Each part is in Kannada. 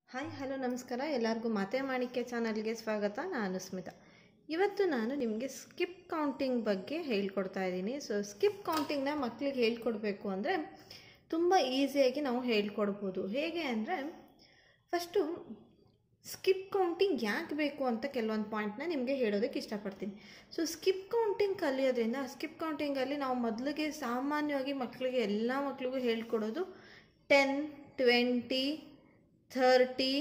ಹಾಯ್ ಹಲೋ ನಮಸ್ಕಾರ ಎಲ್ಲರಿಗೂ ಮಾತೆ ಮಾಣಿಕ್ಯ ಚಾನಲ್ಗೆ ಸ್ವಾಗತ ನಾನು ಸ್ಮಿತಾ ಇವತ್ತು ನಾನು ನಿಮಗೆ ಸ್ಕಿಪ್ ಕೌಂಟಿಂಗ್ ಬಗ್ಗೆ ಹೇಳ್ಕೊಡ್ತಾ ಇದ್ದೀನಿ ಸೊ ಸ್ಕಿಪ್ ಕೌಂಟಿಂಗ್ನ ಮಕ್ಕಳಿಗೆ ಹೇಳ್ಕೊಡ್ಬೇಕು ಅಂದರೆ ತುಂಬ ಈಸಿಯಾಗಿ ನಾವು ಹೇಳ್ಕೊಡ್ಬೋದು ಹೇಗೆ ಅಂದರೆ ಫಸ್ಟು ಸ್ಕಿಪ್ ಕೌಂಟಿಂಗ್ ಯಾಕೆ ಬೇಕು ಅಂತ ಕೆಲವೊಂದು ಪಾಯಿಂಟ್ನ ನಿಮಗೆ ಹೇಳೋದಕ್ಕೆ ಇಷ್ಟಪಡ್ತೀನಿ ಸೊ ಸ್ಕಿಪ್ ಕೌಂಟಿಂಗ್ ಕಲಿಯೋದ್ರಿಂದ ಸ್ಕಿಪ್ ಕೌಂಟಿಂಗಲ್ಲಿ ನಾವು ಮೊದಲಿಗೆ ಸಾಮಾನ್ಯವಾಗಿ ಮಕ್ಕಳಿಗೆ ಎಲ್ಲ ಮಕ್ಕಳಿಗೂ ಹೇಳ್ಕೊಡೋದು ಟೆನ್ ಟ್ವೆಂಟಿ ಥರ್ಟಿ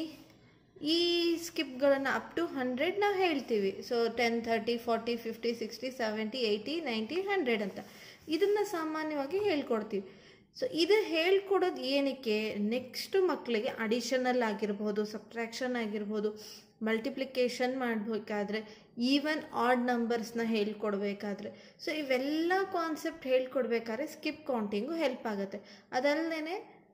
ಈ ಸ್ಕಿಪ್ಗಳನ್ನು ಅಪ್ ಟು ಹಂಡ್ರೆಡ್ ನಾವು ಹೇಳ್ತೀವಿ so ten thirty forty fifty sixty seventy eighty ninety hundred ಅಂತ ಇದನ್ನು ಸಾಮಾನ್ಯವಾಗಿ ಹೇಳ್ಕೊಡ್ತೀವಿ ಸೊ ಇದು ಹೇಳ್ಕೊಡೋದು ಏನಕ್ಕೆ ನೆಕ್ಸ್ಟು ಮಕ್ಕಳಿಗೆ ಅಡಿಷನಲ್ ಆಗಿರ್ಬೋದು ಸಬ್ಟ್ರಾಕ್ಷನ್ ಆಗಿರ್ಬೋದು ಮಲ್ಟಿಪ್ಲಿಕೇಶನ್ ಮಾಡಬೇಕಾದ್ರೆ ಈವನ್ ಆಡ್ ನಂಬರ್ಸ್ನ ಹೇಳ್ಕೊಡ್ಬೇಕಾದ್ರೆ ಸೊ ಇವೆಲ್ಲ ಕಾನ್ಸೆಪ್ಟ್ ಹೇಳ್ಕೊಡ್ಬೇಕಾದ್ರೆ ಸ್ಕಿಪ್ ಕೌಂಟಿಂಗು ಹೆಲ್ಪ್ ಆಗುತ್ತೆ ಅದಲ್ಲದೆ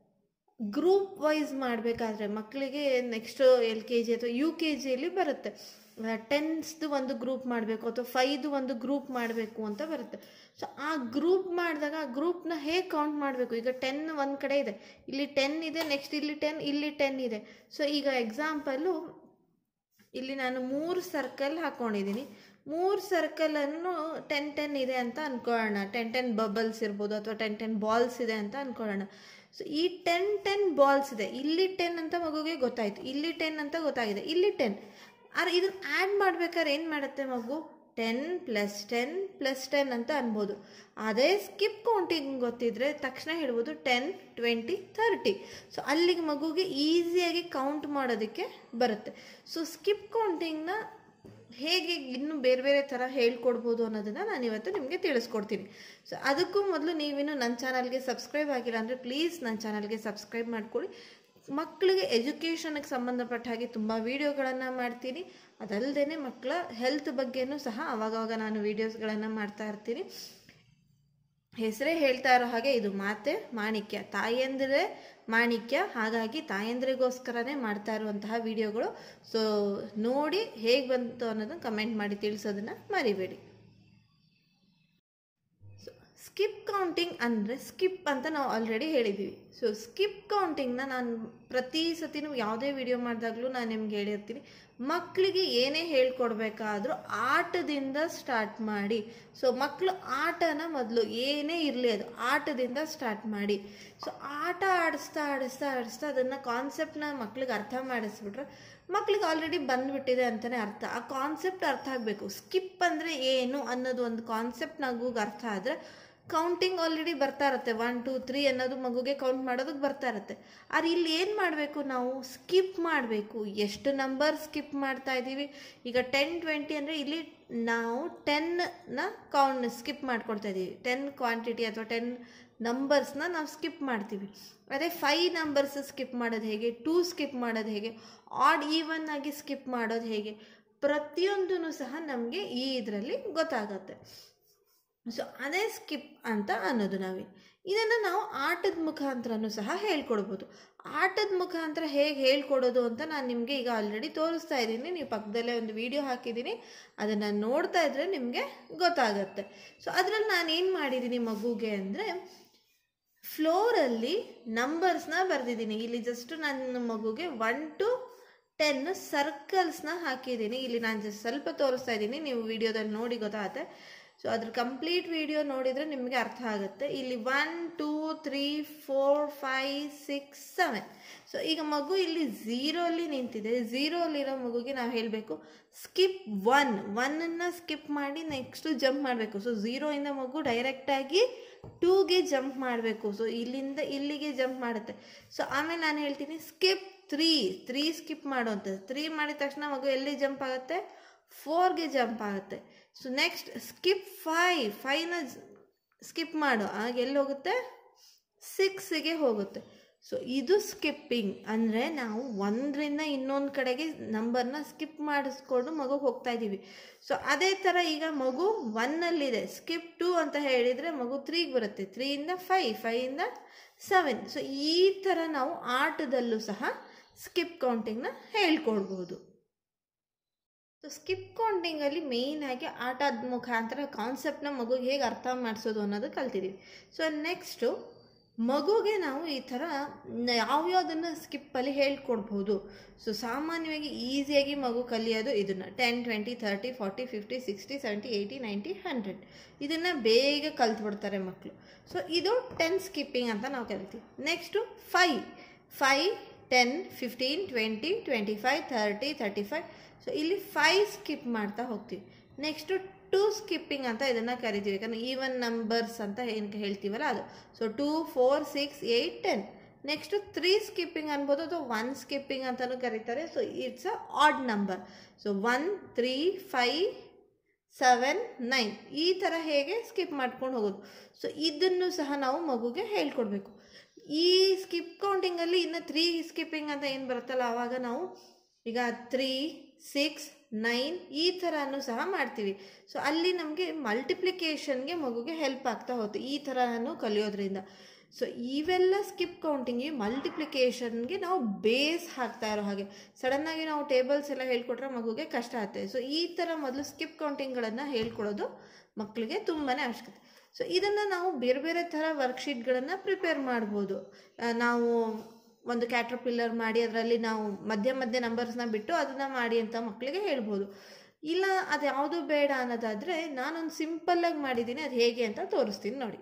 ಗ್ರೂಪ್ ವೈಸ್ ಮಾಡಬೇಕಾದ್ರೆ ಮಕ್ಕಳಿಗೆ ನೆಕ್ಸ್ಟ್ ಎಲ್ ಕೆ ಜಿ ಅಥವಾ ಯು ಕೆ ಜಿಯಲ್ಲಿ ಬರುತ್ತೆ ಟೆನ್ಸ್ದು ಒಂದು ಗ್ರೂಪ್ ಮಾಡಬೇಕು ಅಥವಾ ಫೈದು ಒಂದು ಗ್ರೂಪ್ ಮಾಡಬೇಕು ಅಂತ ಬರುತ್ತೆ ಸೊ ಆ ಗ್ರೂಪ್ ಮಾಡಿದಾಗ ಆ ಗ್ರೂಪ್ನ ಹೇಗೆ ಕೌಂಟ್ ಮಾಡಬೇಕು ಈಗ ಟೆನ್ ಒಂದು ಕಡೆ ಇದೆ ಇಲ್ಲಿ ಟೆನ್ ಇದೆ ನೆಕ್ಸ್ಟ್ ಇಲ್ಲಿ ಟೆನ್ ಇಲ್ಲಿ ಟೆನ್ ಇದೆ ಸೊ ಈಗ ಎಕ್ಸಾಂಪಲ್ಲು ಇಲ್ಲಿ ನಾನು ಮೂರು ಸರ್ಕಲ್ ಹಾಕ್ಕೊಂಡಿದ್ದೀನಿ ಮೂರು ಸರ್ಕಲನ್ನು ಟೆನ್ ಟೆನ್ ಇದೆ ಅಂತ ಅಂದ್ಕೊಳ್ಳೋಣ ಟೆನ್ ಟೆನ್ ಬಬಲ್ಸ್ ಇರ್ಬೋದು ಅಥವಾ ಟೆನ್ ಟೆನ್ ಬಾಲ್ಸ್ ಇದೆ ಅಂತ ಅಂದ್ಕೊಳ್ಳೋಣ ಸೊ ಈ ಟೆನ್ ಟೆನ್ ಬಾಲ್ಸ್ ಇದೆ ಇಲ್ಲಿ ಟೆನ್ ಅಂತ ಮಗುಗೆ ಗೊತ್ತಾಯಿತು ಇಲ್ಲಿ ಟೆನ್ ಅಂತ ಗೊತ್ತಾಗಿದೆ ಇಲ್ಲಿ ಟೆನ್ ಆದ್ರೆ ಇದನ್ನ ಆ್ಯಡ್ ಮಾಡ್ಬೇಕಾದ್ರೆ ಏನು ಮಾಡುತ್ತೆ ಮಗು ten plus ten plus ten ಅಂತ ಅನ್ಬೋದು ಅದೇ ಸ್ಕಿಪ್ ಕೌಂಟಿಂಗ್ ಗೊತ್ತಿದ್ರೆ ತಕ್ಷಣ ಹೇಳ್ಬೋದು ಟೆನ್ ಟ್ವೆಂಟಿ ಥರ್ಟಿ ಸೊ ಅಲ್ಲಿಗೆ ಮಗುಗೆ ಈಸಿಯಾಗಿ ಕೌಂಟ್ ಮಾಡೋದಕ್ಕೆ ಬರುತ್ತೆ ಸೊ ಸ್ಕಿಪ್ ಕೌಂಟಿಂಗ್ನ ಹೇಗೆ ಇನ್ನೂ ಬೇರೆ ಬೇರೆ ಥರ ಹೇಳ್ಕೊಡ್ಬೋದು ಅನ್ನೋದನ್ನು ನಾನು ಇವತ್ತು ನಿಮಗೆ ತಿಳಿಸ್ಕೊಡ್ತೀನಿ ಸೊ ಅದಕ್ಕೂ ಮೊದಲು ನೀವಿನ್ನು ನನ್ನ ಚಾನಲ್ಗೆ ಸಬ್ಸ್ಕ್ರೈಬ್ ಆಗಿಲ್ಲ ಅಂದರೆ ಪ್ಲೀಸ್ ನನ್ನ ಚಾನಲ್ಗೆ ಸಬ್ಸ್ಕ್ರೈಬ್ ಮಾಡ್ಕೊಳ್ಳಿ ಮಕ್ಕಳಿಗೆ ಎಜುಕೇಷನ್ಗೆ ಸಂಬಂಧಪಟ್ಟ ಹಾಗೆ ತುಂಬ ವೀಡಿಯೋಗಳನ್ನು ಮಾಡ್ತೀನಿ ಅದಲ್ಲದೆ ಮಕ್ಕಳ ಹೆಲ್ತ್ ಬಗ್ಗೆನೂ ಸಹ ಅವಾಗವಾಗ ನಾನು ವೀಡಿಯೋಸ್ಗಳನ್ನು ಮಾಡ್ತಾ ಇರ್ತೀನಿ ಹೆಸರೇ ಹೇಳ್ತಾ ಇರೋ ಹಾಗೆ ಇದು ಮಾತೆ ಮಾಣಿಕ್ಯ ತಾಯಂದ್ರೆ ಮಾಣಿಕ್ಯ ಹಾಗಾಗಿ ತಾಯಂದ್ರಿಗೋಸ್ಕರನೇ ಮಾಡ್ತಾ ಇರುವಂತಹ ವಿಡಿಯೋಗಳು ಸೊ ನೋಡಿ ಹೇಗೆ ಬಂತು ಅನ್ನೋದನ್ನ ಕಮೆಂಟ್ ಮಾಡಿ ತಿಳಿಸೋದನ್ನ ಮರಿಬೇಡಿ ಸ್ಕಿಪ್ ಕೌಂಟಿಂಗ್ ಅಂದರೆ ಸ್ಕಿಪ್ ಅಂತ ನಾವು ಆಲ್ರೆಡಿ ಹೇಳಿದ್ದೀವಿ ಸೊ ಸ್ಕಿಪ್ ಕೌಂಟಿಂಗ್ನ ನಾನು ಪ್ರತಿ ಸತಿನೂ ಯಾವುದೇ ವಿಡಿಯೋ ಮಾಡಿದಾಗಲೂ ನಾನು ನಿಮ್ಗೆ ಹೇಳಿರ್ತೀನಿ ಮಕ್ಕಳಿಗೆ ಏನೇ ಹೇಳ್ಕೊಡ್ಬೇಕಾದ್ರೂ ಆಟದಿಂದ ಸ್ಟಾರ್ಟ್ ಮಾಡಿ ಸೊ ಮಕ್ಕಳು ಆಟನ ಮೊದಲು ಏನೇ ಇರಲಿ ಅದು ಆಟದಿಂದ ಸ್ಟಾರ್ಟ್ ಮಾಡಿ ಸೊ ಆಟ ಆಡಿಸ್ತಾ ಆಡಿಸ್ತಾ ಆಡಿಸ್ತಾ ಅದನ್ನು ಕಾನ್ಸೆಪ್ಟ್ನ ಮಕ್ಳಿಗೆ ಅರ್ಥ ಮಾಡಿಸ್ಬಿಟ್ರೆ ಮಕ್ಳಿಗೆ ಆಲ್ರೆಡಿ ಬಂದ್ಬಿಟ್ಟಿದೆ ಅಂತಲೇ ಅರ್ಥ ಆ ಕಾನ್ಸೆಪ್ಟ್ ಅರ್ಥ ಆಗಬೇಕು ಸ್ಕಿಪ್ ಅಂದರೆ ಏನು ಅನ್ನೋದು ಒಂದು ಕಾನ್ಸೆಪ್ಟ್ ನಗುಗೆ ಅರ್ಥ ಆದರೆ ಕೌಂಟಿಂಗ್ ಆಲ್ರೆಡಿ ಬರ್ತಾ ಇರುತ್ತೆ ಒನ್ ಟೂ ತ್ರೀ ಅನ್ನೋದು ಮಗುಗೆ ಕೌಂಟ್ ಮಾಡೋದಕ್ಕೆ ಬರ್ತಾ ಇರುತ್ತೆ ಆದ್ರೆ ಇಲ್ಲಿ ಏನು ಮಾಡಬೇಕು ನಾವು ಸ್ಕಿಪ್ ಮಾಡಬೇಕು ಎಷ್ಟು ನಂಬರ್ ಸ್ಕಿಪ್ ಮಾಡ್ತಾ ಇದ್ದೀವಿ ಈಗ ಟೆನ್ ಟ್ವೆಂಟಿ ಅಂದರೆ ಇಲ್ಲಿ ನಾವು ಟೆನ್ನ ಕೌಂಟ್ ಸ್ಕಿಪ್ ಮಾಡ್ಕೊಳ್ತಾ ಇದ್ದೀವಿ ಟೆನ್ ಕ್ವಾಂಟಿಟಿ ಅಥವಾ ಟೆನ್ ನಂಬರ್ಸ್ನ ನಾವು ಸ್ಕಿಪ್ ಮಾಡ್ತೀವಿ ಅದೇ ಫೈ ನಂಬರ್ಸ್ ಸ್ಕಿಪ್ ಮಾಡೋದು ಹೇಗೆ ಟೂ ಸ್ಕಿಪ್ ಮಾಡೋದು ಹೇಗೆ ಆಡ್ ಈವನ್ ಆಗಿ ಸ್ಕಿಪ್ ಮಾಡೋದು ಹೇಗೆ ಪ್ರತಿಯೊಂದೂ ಸಹ ನಮಗೆ ಈ ಇದರಲ್ಲಿ ಗೊತ್ತಾಗತ್ತೆ ಸೊ ಅದೇ ಸ್ಕಿಪ್ ಅಂತ ಅನ್ನೋದು ನಾವೇ ಇದನ್ನು ನಾವು ಆಟದ ಮುಖಾಂತರನೂ ಸಹ ಹೇಳ್ಕೊಡ್ಬೋದು ಆಟದ ಮುಖಾಂತರ ಹೇಗೆ ಹೇಳ್ಕೊಡೋದು ಅಂತ ನಾನು ನಿಮಗೆ ಈಗ ಆಲ್ರೆಡಿ ತೋರಿಸ್ತಾ ಇದ್ದೀನಿ ನೀವು ಪಕ್ಕದಲ್ಲೇ ಒಂದು ವಿಡಿಯೋ ಹಾಕಿದ್ದೀನಿ ಅದನ್ನು ನೋಡ್ತಾ ಇದ್ದರೆ ನಿಮಗೆ ಗೊತ್ತಾಗತ್ತೆ ಸೊ ಅದರಲ್ಲಿ ನಾನು ಏನು ಮಾಡಿದ್ದೀನಿ ಮಗುಗೆ ಅಂದರೆ ಫ್ಲೋರಲ್ಲಿ ನಂಬರ್ಸ್ನ ಬರೆದಿದ್ದೀನಿ ಇಲ್ಲಿ ಜಸ್ಟ್ ನನ್ನ ಮಗುಗೆ ಒನ್ ಟು ಟೆನ್ ಸರ್ಕಲ್ಸ್ನ ಹಾಕಿದ್ದೀನಿ ಇಲ್ಲಿ ನಾನು ಜಸ್ಟ್ ಸ್ವಲ್ಪ ತೋರಿಸ್ತಾ ಇದ್ದೀನಿ ನೀವು ವಿಡಿಯೋದಲ್ಲಿ ನೋಡಿ ಗೊತ್ತಾಗುತ್ತೆ ಸೊ ಅದ್ರ ಕಂಪ್ಲೀಟ್ ವಿಡಿಯೋ ನೋಡಿದರೆ ನಿಮಗೆ ಅರ್ಥ ಆಗುತ್ತೆ ಇಲ್ಲಿ one two three four five six seven so ಈಗ ಮಗು ಇಲ್ಲಿ ಝೀರೋಲಿ ನಿಂತಿದೆ ಝೀರೋಲಿರೋ ಮಗುಗೆ ನಾವು ಹೇಳಬೇಕು ಸ್ಕಿಪ್ ಒನ್ ಒನ್ನನ್ನು ಸ್ಕಿಪ್ ಮಾಡಿ ನೆಕ್ಸ್ಟು ಜಂಪ್ ಮಾಡಬೇಕು ಸೊ ಝೀರೋಯಿಂದ ಮಗು ಡೈರೆಕ್ಟಾಗಿ ಟೂಗೆ ಜಂಪ್ ಮಾಡಬೇಕು ಸೊ ಇಲ್ಲಿಂದ ಇಲ್ಲಿಗೆ ಜಂಪ್ ಮಾಡುತ್ತೆ ಸೊ ಆಮೇಲೆ ನಾನು ಹೇಳ್ತೀನಿ ಸ್ಕಿಪ್ ತ್ರೀ ತ್ರೀ ಸ್ಕಿಪ್ ಮಾಡುವಂಥದ್ದು ತ್ರೀ ಮಾಡಿದ ತಕ್ಷಣ ಮಗು ಎಲ್ಲಿ ಜಂಪ್ ಆಗುತ್ತೆ ಫೋರ್ಗೆ ಜಂಪ್ ಆಗುತ್ತೆ ಸೊ ನೆಕ್ಸ್ಟ್ ಸ್ಕಿಪ್ ಫೈ ಫೈನ ಸ್ಕಿಪ್ ಮಾಡು ಆಗ ಎಲ್ಲಿ ಹೋಗುತ್ತೆ ಸಿಕ್ಸಿಗೆ ಹೋಗುತ್ತೆ ಸೊ ಇದು ಸ್ಕಿಪ್ಪಿಂಗ್ ಅಂದರೆ ನಾವು ಒಂದರಿಂದ ಇನ್ನೊಂದು ಕಡೆಗೆ ನಂಬರ್ನ ಸ್ಕಿಪ್ ಮಾಡಿಸ್ಕೊಂಡು ಮಗು ಹೋಗ್ತಾ ಇದ್ದೀವಿ ಸೊ ಅದೇ ಥರ ಈಗ ಮಗು ಒನ್ನಲ್ಲಿದೆ ಸ್ಕಿಪ್ ಟು ಅಂತ ಹೇಳಿದರೆ ಮಗು ತ್ರೀಗೆ ಬರುತ್ತೆ ತ್ರೀಯಿಂದ ಫೈ ಫೈಯಿಂದ ಸೆವೆನ್ ಸೊ ಈ ಥರ ನಾವು ಆಟದಲ್ಲೂ ಸಹ ಸ್ಕಿಪ್ ಕೌಂಟಿಂಗ್ನ ಹೇಳ್ಕೊಡ್ಬೋದು ಸೊ ಸ್ಕಿಪ್ ಕೌಂಟಿಂಗಲ್ಲಿ ಮೇಯ್ನಾಗಿ ಆಟದ ಮುಖಾಂತರ ಕಾನ್ಸೆಪ್ಟ್ನ ಮಗುಗೆ ಹೇಗೆ ಅರ್ಥ ಮಾಡಿಸೋದು ಅನ್ನೋದು ಕಲ್ತಿದ್ದೀವಿ ಸೊ ನೆಕ್ಸ್ಟು ಮಗುಗೆ ನಾವು ಈ ಥರ ನ- ಯಾವ್ಯಾವುದನ್ನು ಸ್ಕಿಪ್ಪಲ್ಲಿ ಹೇಳ್ಕೊಡ್ಬೋದು ಸೊ ಸಾಮಾನ್ಯವಾಗಿ ಈಸಿಯಾಗಿ ಮಗು ಕಲಿಯೋದು ಇದನ್ನು ten twenty thirty forty fifty sixty seventy eighty ninety hundred ಇದನ್ನು ಬೇಗ ಕಲ್ತ್ಬಿಡ್ತಾರೆ ಮಕ್ಕಳು ಸೊ ಇದು ಟೆನ್ ಸ್ಕಿಪ್ಪಿಂಗ್ ಅಂತ ನಾವು ಕರಿತೀವಿ next five five ten fifteen twenty twenty five thirty thirty five so ಇಲ್ಲಿ ಫೈ ಸ್ಕಿಪ್ ಮಾಡ್ತಾ ಹೋಗ್ತೀವಿ ನೆಕ್ಸ್ಟು ಟೂ ಸ್ಕಿಪ್ಪಿಂಗ್ ಅಂತ ಇದನ್ನು ಕರಿತೀವಿ ಯಾಕಂದರೆ ಈವನ್ ನಂಬರ್ಸ್ ಅಂತ ಏನು ಹೇಳ್ತೀವಲ್ಲ ಅದು so two four six eight ten next three skipping ಅನ್ಬೋದು ಅಥವಾ ಒನ್ ಸ್ಕಿಪ್ಪಿಂಗ್ ಅಂತಲೂ ಕರೀತಾರೆ so it's a odd number so one three five seven nine ಈ ಥರ ಹೇಗೆ ಸ್ಕಿಪ್ ಮಾಡ್ಕೊಂಡು ಹೋಗೋದು ಸೊ ಇದನ್ನು ಸಹ ನಾವು ಮಗುಗೆ ಹೇಳ್ಕೊಡ್ಬೇಕು ಈ ಸ್ಕಿಪ್ ಕೌಂಟಿಂಗಲ್ಲಿ ಇನ್ನು ತ್ರೀ ಸ್ಕಿಪ್ಪಿಂಗ್ ಅಂತ ಏನು ಬರುತ್ತಲ್ಲ ಆವಾಗ ನಾವು ಈಗ ತ್ರೀ ಸಿಕ್ಸ್ ನೈನ್ ಈ ಥರನೂ ಸಹ ಮಾಡ್ತೀವಿ ಸೊ ಅಲ್ಲಿ ನಮಗೆ ಮಲ್ಟಿಪ್ಲಿಕೇಶನ್ಗೆ ಮಗುಗೆ ಹೆಲ್ಪ್ ಆಗ್ತಾ ಹೋಗುತ್ತೆ ಈ ಥರನೂ ಕಲಿಯೋದ್ರಿಂದ ಸೊ ಇವೆಲ್ಲ ಸ್ಕಿಪ್ ಕೌಂಟಿಂಗ್ಗೆ ಮಲ್ಟಿಪ್ಲಿಕೇಶನ್ಗೆ ನಾವು ಬೇಸ್ ಹಾಕ್ತಾ ಇರೋ ಹಾಗೆ ಸಡನ್ನಾಗಿ ನಾವು ಟೇಬಲ್ಸ್ ಎಲ್ಲ ಹೇಳ್ಕೊಟ್ರೆ ಮಗುಗೆ ಕಷ್ಟ ಆಗುತ್ತೆ ಸೊ ಈ ಥರ ಮೊದಲು ಸ್ಕಿಪ್ ಕೌಂಟಿಂಗ್ಗಳನ್ನು ಹೇಳ್ಕೊಡೋದು ಮಕ್ಕಳಿಗೆ ತುಂಬಾ ಅವಶ್ಯಕತೆ ಸೊ ಇದನ್ನು ನಾವು ಬೇರೆ ಬೇರೆ ಥರ ವರ್ಕ್ಶೀಟ್ಗಳನ್ನು ಪ್ರಿಪೇರ್ ಮಾಡ್ಬೋದು ಆ, ನಾವು ಒಂದು ಕ್ಯಾಟ್ರಪಿಲ್ಲರ್ ಮಾಡಿ ಅದರಲ್ಲಿ ನಾವು ಮಧ್ಯ ಮಧ್ಯ ನಂಬರ್ಸ್ನ ಬಿಟ್ಟು ಅದನ್ನು ಮಾಡಿ ಅಂತ ಮಕ್ಕಳಿಗೆ ಹೇಳ್ಬೋದು ಇಲ್ಲ ಅದು ಯಾವುದು ಬೇಡ ಅನ್ನೋದಾದರೆ ನಾನೊಂದು ಸಿಂಪಲ್ಲಾಗಿ ಮಾಡಿದ್ದೀನಿ ಅದು ಹೇಗೆ ಅಂತ ತೋರಿಸ್ತೀನಿ ನೋಡಿ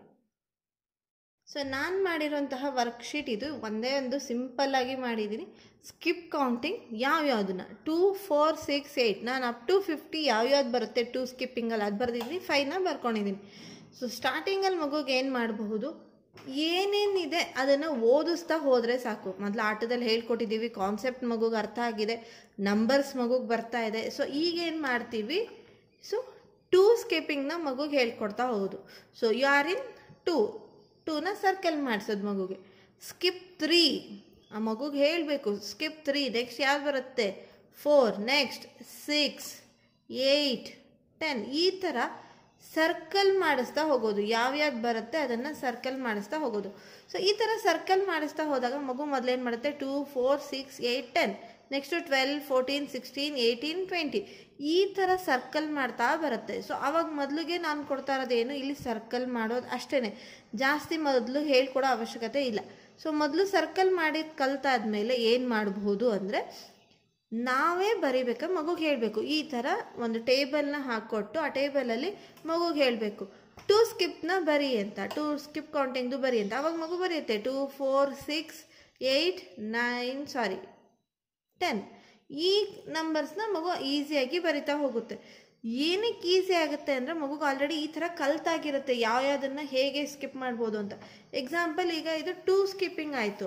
ಸೊ ನಾನು ಮಾಡಿರೋಂತಹ ವರ್ಕ್ಶೀಟ್ ಇದು ಒಂದೇ ಒಂದು ಸಿಂಪಲ್ಲಾಗಿ ಮಾಡಿದ್ದೀನಿ ಸ್ಕಿಪ್ ಕೌಂಟಿಂಗ್ ಯಾವ್ಯಾವುದನ್ನ ಟೂ ಫೋರ್ ಸಿಕ್ಸ್ ಏಯ್ಟ್ ನಾನು ಅಪ್ ಟು ಫಿಫ್ಟಿ ಯಾವ್ಯಾವ್ದು ಬರುತ್ತೆ ಟೂ ಸ್ಕಿಪ್ಪಿಂಗಲ್ಲಿ ಅದು ಬರೆದಿದ್ದೀನಿ ಫೈವ್ನ ಬರ್ಕೊಂಡಿದ್ದೀನಿ ಸೊ ಸ್ಟಾರ್ಟಿಂಗಲ್ಲಿ ಮಗುಗೆ ಏನು ಮಾಡಬಹುದು ಏನೇನಿದೆ ಅದನ್ನು ಓದಿಸ್ತಾ ಹೋದರೆ ಸಾಕು ಮೊದಲು ಆಟದಲ್ಲಿ ಹೇಳ್ಕೊಟ್ಟಿದ್ದೀವಿ ಕಾನ್ಸೆಪ್ಟ್ ಮಗುಗೆ ಅರ್ಥ ಆಗಿದೆ ನಂಬರ್ಸ್ ಮಗುಗೆ ಬರ್ತಾ ಇದೆ ಸೊ ಈಗ ಏನು ಮಾಡ್ತೀವಿ ಸೊ ಟೂ ಸ್ಕಿಪ್ಪಿಂಗ್ನ ಮಗುಗೆ ಹೇಳ್ಕೊಡ್ತಾ ಹೋಗೋದು so you are in two ಟೂನ ಸರ್ಕಲ್ ಮಾಡಿಸೋದು ಮಗುಗೆ ಸ್ಕಿಪ್ ತ್ರೀ ಆ ಮಗುಗೆ ಹೇಳಬೇಕು ಸ್ಕಿಪ್ ತ್ರೀ ನೆಕ್ಸ್ಟ್ ಯಾವ್ದು ಬರುತ್ತೆ four next six eight ten ಈ ಥರ ಸರ್ಕಲ್ ಮಾಡಿಸ್ತಾ ಹೋಗೋದು ಯಾವ್ಯಾವ್ದು ಬರುತ್ತೆ ಅದನ್ನು ಸರ್ಕಲ್ ಮಾಡಿಸ್ತಾ ಹೋಗೋದು ಸೊ ಈ ಥರ ಸರ್ಕಲ್ ಮಾಡಿಸ್ತಾ ಹೋದಾಗ ಮಗು ಮೊದಲೇನು ಮಾಡುತ್ತೆ two four six eight ten next twelve fourteen sixteen eighteen twenty ಈ ಥರ ಸರ್ಕಲ್ ಮಾಡ್ತಾ ಬರುತ್ತೆ ಸೊ ಅವಾಗ ಮೊದಲಿಗೆ ನಾನು ಕೊಡ್ತಾ ಇರೋದೇನು ಇಲ್ಲಿ ಸರ್ಕಲ್ ಮಾಡೋದು ಅಷ್ಟೇ ಜಾಸ್ತಿ ಮೊದಲು ಹೇಳ್ಕೊಡೋ ಅವಶ್ಯಕತೆ ಇಲ್ಲ ಸೊ ಮೊದಲು ಸರ್ಕಲ್ ಮಾಡಿ ಕಲ್ತಾದ್ಮೇಲೆ ಏನು ಮಾಡಬಹುದು ಅಂದರೆ ನಾವೇ ಬರಿಬೇಕಾ ಮಗುಗೆ ಹೇಳಬೇಕು ಈ ಥರ ಒಂದು ಟೇಬಲ್ನ ಹಾಕ್ಕೊಟ್ಟು ಆ ಟೇಬಲಲ್ಲಿ ಮಗುಗೆ ಹೇಳಬೇಕು ಟೂ ಸ್ಕಿಪ್ನ ಬರಿ ಅಂತ ಟೂ ಸ್ಕಿಪ್ ಕೌಂಟಿಂಗ್ದು ಬರಿ ಅಂತ ಅವಾಗ ಮಗು ಬರೆಯುತ್ತೆ two four six eight nine sorry ten ಈ ನಂಬರ್ಸ್ನ ಮಗು ಈಸಿಯಾಗಿ ಬರಿತಾ ಹೋಗುತ್ತೆ ಏನಕ್ಕೆ ಈಸಿ ಆಗುತ್ತೆ ಅಂದರೆ ಮಗುಗೆ ಆಲ್ರೆಡಿ ಈ ಥರ ಕಲ್ತಾಗಿರುತ್ತೆ ಯಾವ್ಯಾವುದನ್ನು ಹೇಗೆ ಸ್ಕಿಪ್ ಮಾಡ್ಬೋದು ಅಂತ ಎಕ್ಸಾಂಪಲ್ ಈಗ ಇದು ಟೂ ಸ್ಕಿಪ್ಪಿಂಗ್ ಆಯಿತು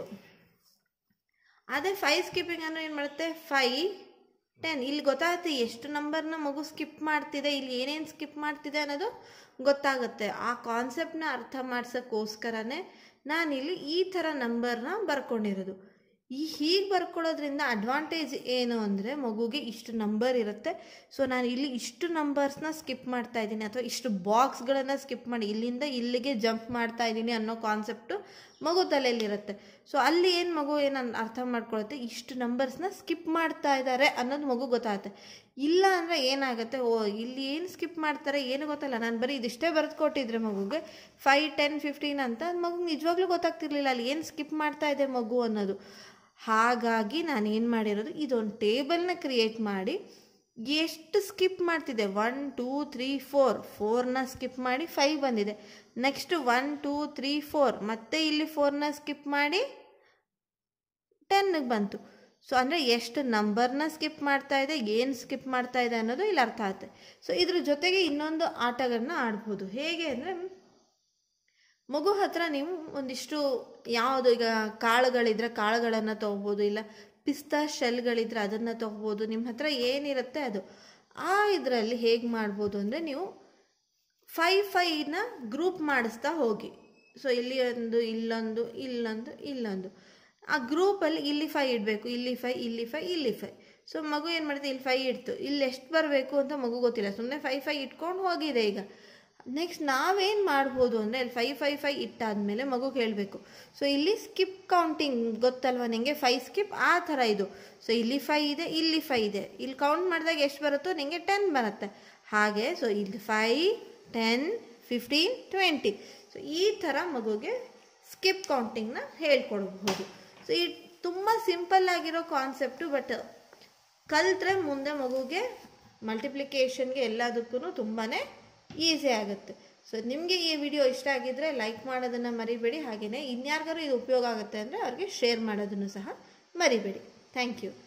ಅದೇ ಫೈವ್ ಸ್ಕಿಪ್ಪಿಂಗ್ ಅನ್ನು ಏನು ಮಾಡುತ್ತೆ ಫೈ ಟೆನ್ ಇಲ್ಲಿ ಗೊತ್ತಾಗುತ್ತೆ ಎಷ್ಟು ನಂಬರ್ನ ಮಗು ಸ್ಕಿಪ್ ಮಾಡ್ತಿದೆ ಇಲ್ಲಿ ಏನೇನು ಸ್ಕಿಪ್ ಮಾಡ್ತಿದೆ ಅನ್ನೋದು ಗೊತ್ತಾಗುತ್ತೆ ಆ ಕಾನ್ಸೆಪ್ಟ್ನ ಅರ್ಥ ಮಾಡ್ಸೋಕ್ಕೋಸ್ಕರನೇ ನಾನಿಲ್ಲಿ ಈ ಥರ ನಂಬರ್ನ ಬರ್ಕೊಂಡಿರೋದು ಈ ಹೀಗೆ ಬರ್ಕೊಳ್ಳೋದ್ರಿಂದ ಅಡ್ವಾಂಟೇಜ್ ಏನು ಅಂದರೆ ಮಗುಗೆ ಇಷ್ಟು ನಂಬರ್ ಇರುತ್ತೆ ಸೊ ನಾನು ಇಲ್ಲಿ ಇಷ್ಟು ನಂಬರ್ಸ್ನ ಸ್ಕಿಪ್ ಮಾಡ್ತಾ ಇದ್ದೀನಿ ಅಥವಾ ಇಷ್ಟು ಬಾಕ್ಸ್ಗಳನ್ನು ಸ್ಕಿಪ್ ಮಾಡಿ ಇಲ್ಲಿಂದ ಇಲ್ಲಿಗೆ ಜಂಪ್ ಮಾಡ್ತಾ ಇದ್ದೀನಿ ಅನ್ನೋ ಕಾನ್ಸೆಪ್ಟು ಮಗು ತಲೆಯಲ್ಲಿರುತ್ತೆ ಸೊ ಅಲ್ಲಿ ಏನು ಮಗು ಏನು ಅರ್ಥ ಮಾಡ್ಕೊಳುತ್ತೆ ಇಷ್ಟು ನಂಬರ್ಸ್ನ ಸ್ಕಿಪ್ ಮಾಡ್ತಾ ಇದ್ದಾರೆ ಅನ್ನೋದು ಮಗು ಗೊತ್ತಾಗುತ್ತೆ ಇಲ್ಲ ಅಂದರೆ ಏನಾಗುತ್ತೆ ಓ ಇಲ್ಲಿ ಏನು ಸ್ಕಿಪ್ ಮಾಡ್ತಾರೆ ಏನು ಗೊತ್ತಲ್ಲ ನಾನು ಬರೀ ಇದಿಷ್ಟೇ ಬರೆದು ಕೊಟ್ಟಿದ್ರೆ ಮಗುಗೆ ಫೈ ಟೆನ್ ಫಿಫ್ಟೀನ್ ಅಂತ ಮಗು ನಿಜವಾಗ್ಲೂ ಗೊತ್ತಾಗ್ತಿರ್ಲಿಲ್ಲ ಅಲ್ಲಿ ಏನು ಸ್ಕಿಪ್ ಮಾಡ್ತಾ ಇದೆ ಮಗು ಅನ್ನೋದು ಹಾಗಾಗಿ ನಾನು ಏನು ಮಾಡಿರೋದು ಇದೊಂದು ಟೇಬಲ್ನ ಕ್ರಿಯೇಟ್ ಮಾಡಿ ಎಷ್ಟು ಸ್ಕಿಪ್ ಮಾಡ್ತಿದೆ ಒನ್ ಟೂ ತ್ರೀ ಫೋರ್ ಫೋರ್ನ ಸ್ಕಿಪ್ ಮಾಡಿ ಫೈವ್ ಬಂದಿದೆ next one two three four ಮತ್ತೆ ಇಲ್ಲಿ ಫೋರ್ನ ಸ್ಕಿಪ್ ಮಾಡಿ ಟೆನ್ಗೆ ಬಂತು ಸೊ ಅಂದರೆ ಎಷ್ಟು ನಂಬರ್ನ ಸ್ಕಿಪ್ ಮಾಡ್ತಾ ಇದೆ ಏನು ಸ್ಕಿಪ್ ಮಾಡ್ತಾ ಇದೆ ಅನ್ನೋದು ಇಲ್ಲಿ ಅರ್ಥ ಆಗುತ್ತೆ ಸೊ ಇದ್ರ ಜೊತೆಗೆ ಇನ್ನೊಂದು ಆಟಗಳನ್ನ ಆಡ್ಬೋದು ಹೇಗೆ ಅಂದರೆ ಮಗು ಹತ್ರ ನೀವು ಒಂದಿಷ್ಟು ಯಾವುದು ಈಗ ಕಾಳುಗಳಿದ್ರೆ ಕಾಳುಗಳನ್ನು ತೊಗೋಬೋದು ಇಲ್ಲ ಪಿಸ್ತಾ ಶೆಲ್ಗಳಿದ್ರೆ ಅದನ್ನು ತೊಗೋಬೋದು ನಿಮ್ಮ ಹತ್ರ ಏನಿರುತ್ತೆ ಅದು ಆ ಇದರಲ್ಲಿ ಹೇಗೆ ಮಾಡ್ಬೋದು ಅಂದರೆ ನೀವು ಫೈ ಫೈನ ಗ್ರೂಪ್ ಮಾಡಿಸ್ತಾ ಹೋಗಿ ಸೊ ಇಲ್ಲಿ ಒಂದು ಇಲ್ಲೊಂದು ಇಲ್ಲೊಂದು ಇಲ್ಲೊಂದು ಆ ಗ್ರೂಪಲ್ಲಿ ಇಲ್ಲಿ ಫೈ ಇಡಬೇಕು ಇಲ್ಲಿ ಫೈ ಇಲ್ಲಿ ಫೈ ಇಲ್ಲಿ ಫೈ ಸೊ ಮಗು ಏನು ಮಾಡುತ್ತೆ ಇಲ್ಲಿ ಫೈ ಇಡ್ತು ಇಲ್ಲಿ ಎಷ್ಟು ಬರಬೇಕು ಅಂತ ಮಗು ಗೊತ್ತಿಲ್ಲ ಸುಮ್ಮನೆ ಫೈ ಫೈ ಇಟ್ಕೊಂಡು ಹೋಗಿದೆ ಈಗ ನೆಕ್ಸ್ಟ್ ನಾವೇನು ಮಾಡ್ಬೋದು ಅಂದರೆ ಇಲ್ಲಿ ಫೈ ಫೈ ಫೈ ಇಟ್ಟಾದ್ಮೇಲೆ ಮಗುಗೆ ಹೇಳಬೇಕು ಸೊ ಇಲ್ಲಿ ಸ್ಕಿಪ್ ಕೌಂಟಿಂಗ್ ಗೊತ್ತಲ್ವ ನಿಮಗೆ ಫೈ ಸ್ಕಿಪ್ ಆ ಥರ ಇದು ಸೊ ಇಲ್ಲಿ ಫೈ ಇದೆ ಇಲ್ಲಿ ಫೈ ಇದೆ ಇಲ್ಲಿ ಕೌಂಟ್ ಮಾಡಿದಾಗ ಎಷ್ಟು ಬರುತ್ತೋ ನಿಮಗೆ ಟೆನ್ ಬರುತ್ತೆ ಹಾಗೆ ಸೊ ಇಲ್ಲಿ five ten fifteen twenty so ಈ ಥರ ಮಗುಗೆ ಸ್ಕಿಪ್ ಕೌಂಟಿಂಗ್ನ ಹೇಳ್ಕೊಡ್ಬಹುದು ಸೊ ಈ ತುಂಬ ಸಿಂಪಲ್ ಆಗಿರೋ ಕಾನ್ಸೆಪ್ಟು ಬಟ್ ಕಲ್ತ್ರೆ ಮುಂದೆ ಮಗುಗೆ ಮಲ್ಟಿಪ್ಲಿಕೇಶನ್ಗೆ ಎಲ್ಲದಕ್ಕೂ ತುಂಬಾ ಈಸಿ ಆಗುತ್ತೆ ಸೊ ನಿಮಗೆ ಈ ವಿಡಿಯೋ ಇಷ್ಟ ಆಗಿದ್ದರೆ ಲೈಕ್ ಮಾಡೋದನ್ನು ಮರಿಬೇಡಿ ಹಾಗೆಯೇ ಇನ್ಯಾರಿಗಾರು ಇದು ಉಪಯೋಗ ಆಗುತ್ತೆ ಅಂದರೆ ಅವ್ರಿಗೆ ಶೇರ್ ಮಾಡೋದನ್ನು ಸಹ ಮರಿಬೇಡಿ ಥ್ಯಾಂಕ್ ಯು